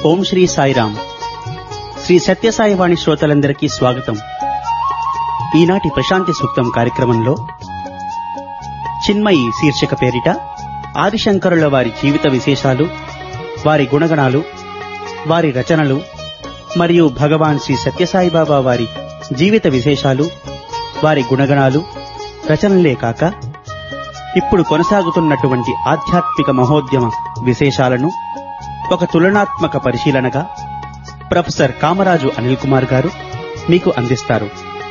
ఓం శ్రీ సాయిరామ్ శ్రీ సత్యసాయివాణి శ్రోతలందరికీ స్వాగతం ఈనాటి ప్రశాంతి సూక్తం కార్యక్రమంలో చిన్మయి శీర్షిక పేరిట ఆదిశంకరుల వారి జీవిత విశేషాలు వారి గుణగణాలు వారి రచనలు మరియు భగవాన్ శ్రీ సత్యసాయిబాబా వారి జీవిత విశేషాలు వారి గుణగణాలు రచనలే కాక ఇప్పుడు కొనసాగుతున్నటువంటి ఆధ్యాత్మిక మహోద్యమ విశేషాలను ఒక తులనాత్మక పరిశీలనగా ప్రొఫెసర్ కామరాజు అనిల్ కుమార్ గారు మీకు అందిస్తారు